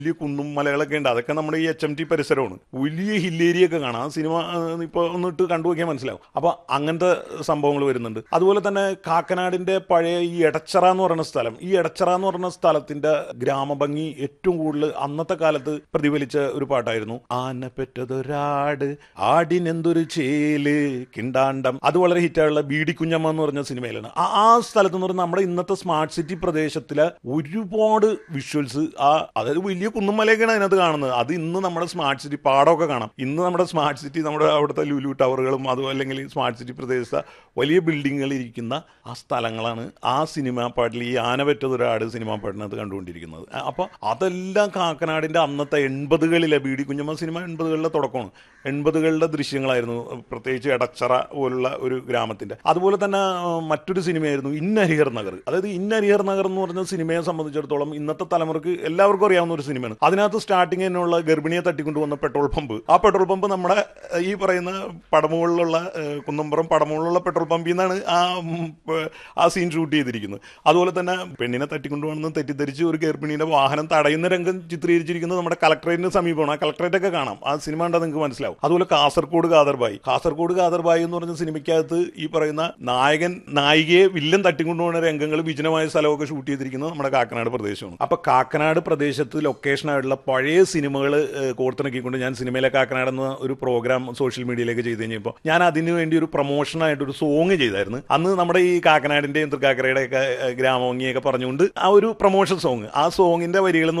വലിയ കുന്നും മലകളൊക്കെ ഉണ്ട് അതൊക്കെ നമ്മുടെ ഈ എച്ച് എം ടി പരിസരമാണ് വലിയ ഹില്ലേരിയ ഒക്കെ കാണാം ആ സിനിമ ഇപ്പോൾ ഒന്നിട്ട് കണ്ടു നോക്കിയാൽ മനസ്സിലാവും അപ്പോൾ അങ്ങനത്തെ സംഭവങ്ങൾ വരുന്നുണ്ട് അതുപോലെ തന്നെ കാക്കനാടിന്റെ പഴയ ഈ എടച്ചറ എന്ന് പറയുന്ന സ്ഥലം ഈ എടച്ചറ എന്ന് പറയുന്ന സ്ഥലത്തിന്റെ ഗ്രാമഭംഗി ഏറ്റവും കൂടുതൽ അന്നത്തെ കാലത്ത് പ്രതിഫലിച്ച ഒരു പാട്ടായിരുന്നു ആന പെറ്റതൊരാട് ആടിനെന്തൊരു ചേല് കിണ്ടാണ്ടം അത് വളരെ ഹിറ്റായുള്ള ബീഡി കുഞ്ഞമ്മ എന്ന് പറഞ്ഞ സിനിമയിലാണ് ആ ആ സ്ഥലത്ത് എന്ന് പറഞ്ഞാൽ നമ്മുടെ ഇന്നത്തെ സ്മാർട്ട് സിറ്റി പ്രദേശത്തിലെ ഒരുപാട് വിഷ്വൽസ് ആ അതായത് വലിയ കുന്നുമലയൊക്കെയാണ് അതിനകത്ത് കാണുന്നത് അത് ഇന്ന് നമ്മുടെ സ്മാർട്ട് സിറ്റി പാടമൊക്കെ കാണാം ഇന്ന് നമ്മുടെ സ്മാർട്ട് സിറ്റി നമ്മുടെ അവിടുത്തെ ലുലു ടവറുകളും അതും അല്ലെങ്കിൽ സ്മാർട്ട് സിറ്റി പ്രദേശത്തെ വലിയ ബിൽഡിങ്ങുകൾ ഇരിക്കുന്ന ആ സ്ഥലങ്ങളാണ് ആ സിനിമാ പാട്ടിൽ ഈ ആനപറ്റതൊരാട് സിനിമാ പാട്ടിനകത്ത് കണ്ടുകൊണ്ടിരിക്കുന്നത് അപ്പോൾ അതെല്ലാം കാക്കനാടിൻ്റെ അന്നത്തെ എൺപതുകളിലെ ബി ഡി കുഞ്ഞമ്മ സിനിമ എൺപതുകളിലെ തുടക്കമാണ് എൺപതുകളിലെ ദൃശ്യങ്ങളായിരുന്നു പ്രത്യേകിച്ച് എടച്ചറ പോലുള്ള ഒരു ഗ്രാമത്തിൻ്റെ അതുപോലെ തന്നെ ആ, മറ്റൊരു സിനിമയായിരുന്നു ഇന്നരിഹർ നഗർ അതായത് ഇന്നരിഹർ നഗർ എന്ന് പറഞ്ഞ സിനിമയെ സംബന്ധിച്ചിടത്തോളം ഇന്നത്തെ തലമുറക്ക് എല്ലാവർക്കും അറിയാവുന്ന ഒരു സിനിമയാണ് അതിനകത്ത് സ്റ്റാർട്ടിങ് തന്നെയുള്ള ഗർഭിണിയെ തട്ടിക്കൊണ്ടുവന്ന പെട്രോൾ പമ്പ് ആ പെട്രോൾ പമ്പ് നമ്മുടെ ഏഹ്, ഈ പറയുന്ന പടമുകളിലുള്ള ഏഹ്, കുന്നമ്പുറം പടമുകളിലുള്ള പെട്രോൾ പമ്പിൽ നിന്നാണ് ആ ഉം, പ- ആ സീൻ ഷൂട്ട് ചെയ്തിരിക്കുന്നത് അതുപോലെ തന്നെ പെണ്ണിനെ തട്ടിക്കൊണ്ടുപോകണമെന്ന് തെറ്റിദ്ധരിച്ച് ഒരു ഗർഭിണിയുടെ വാഹനം തടയുന്ന രംഗം ചിത്രീകരിച്ചിരിക്കുന്നത് നമ്മുടെ കളക്ടറേറ്റിന് സമീപമാണ് ആ കളക്ടറേറ്റ് ഒക്കെ കാണാം ആ സിനിമ കണ്ടാൽ നിങ്ങൾക്ക് മനസ്സിലാവും അതുപോലെ കാസർഗോഡ് കാദർബായി കാസർഗോഡ് കാദർബായി എന്ന് പറഞ്ഞ സിനിമയ്ക്കകത്ത് ഈ പറയുന്ന നായകൻ നായികയെ വില്ലൻ തട്ടിക്കൊണ്ടുപോകുന്ന രംഗങ്ങൾ വിജനമായ സ്ഥലമൊക്കെ ഷൂട്ട് ചെയ്തിരിക്കുന്നത് നമ്മുടെ കാക്കനാട് പ്രദേശമാണ് അപ്പൊ കാക്കനാട് പ്രദേശത്ത് ലൊക്കേഷനായിട്ടുള്ള പഴയ സിനിമകൾ കോർത്തിണക്കിക്കൊണ്ട് ഞാൻ സിനിമയിലെ കാക്കനാട് എന്ന ഒരു പ്രോഗ്രാം സോഷ്യൽ മീഡിയയിലേക്ക് ചെയ്ത് കഴിഞ്ഞപ്പോൾ ഞാൻ അതിനു വേണ്ടി ഒരു പ്രൊമോഷനായിട്ട് ഒരു സോങ് ചെയ്തായിരുന്നു അന്ന് നമ്മുടെ ഈ കാക്കനാടിന്റെയും തൃക്കാക്കരയുടെ ഒക്കെ ഗ്രാമഭംഗിയൊക്കെ പറഞ്ഞുകൊണ്ട് ആ ഒരു പ്രൊമോഷൻ സോങ് ആ സോങ്ങിന്റെ വരികൾ